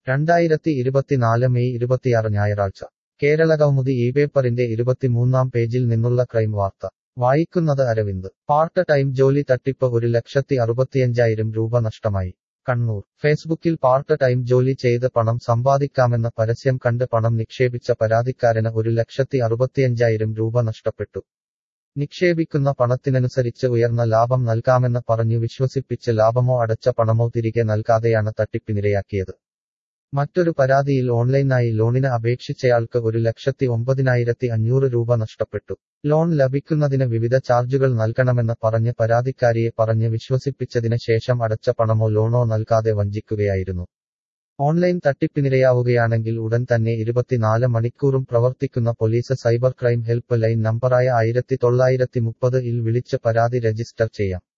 രണ്ടായിരത്തി ഇരുപത്തിനാല് മെയ് ഇരുപത്തിയാറ് ഞായറാഴ്ച കേരള കൗമുദി ഈ പേപ്പറിന്റെ ഇരുപത്തിമൂന്നാം പേജിൽ നിന്നുള്ള ക്രൈം വാർത്ത വായിക്കുന്നത് അരവിന്ദ് പാർട്ട് ടൈം ജോലി തട്ടിപ്പ് ഒരു ലക്ഷത്തി അറുപത്തിയഞ്ചായിരം രൂപ നഷ്ടമായി കണ്ണൂർ ഫേസ്ബുക്കിൽ പാർട്ട് ടൈം ജോലി ചെയ്ത് പണം സമ്പാദിക്കാമെന്ന പരസ്യം കണ്ട് പണം നിക്ഷേപിച്ച പരാതിക്കാരന് ഒരു ലക്ഷത്തി അറുപത്തിയഞ്ചായിരം രൂപ നഷ്ടപ്പെട്ടു നിക്ഷേപിക്കുന്ന പണത്തിനനുസരിച്ച് ഉയർന്ന ലാഭം നൽകാമെന്ന് പറഞ്ഞു വിശ്വസിപ്പിച്ച് ലാഭമോ അടച്ച പണമോ തിരികെ നൽകാതെയാണ് തട്ടിപ്പിനിരയാക്കിയത് മറ്റൊരു പരാതിയിൽ ഓൺലൈനായി ലോണിന് അപേക്ഷിച്ചയാൾക്ക് ഒരു ലക്ഷത്തി ഒമ്പതിനായിരത്തി അഞ്ഞൂറ് രൂപ നഷ്ടപ്പെട്ടു ലോൺ ലഭിക്കുന്നതിന് വിവിധ ചാർജുകൾ നൽകണമെന്ന് പറഞ്ഞ് പരാതിക്കാരിയെ പറഞ്ഞ് വിശ്വസിപ്പിച്ചതിന് ശേഷം അടച്ച പണമോ ലോണോ നൽകാതെ വഞ്ചിക്കുകയായിരുന്നു ഓൺലൈൻ തട്ടിപ്പിനിരയാവുകയാണെങ്കിൽ ഉടൻ തന്നെ ഇരുപത്തിനാല് മണിക്കൂറും പ്രവർത്തിക്കുന്ന police cyber crime help line നമ്പറായ ആയിരത്തി തൊള്ളായിരത്തി മുപ്പത് ഇൽ വിളിച്ച് പരാതി രജിസ്റ്റർ ചെയ്യാം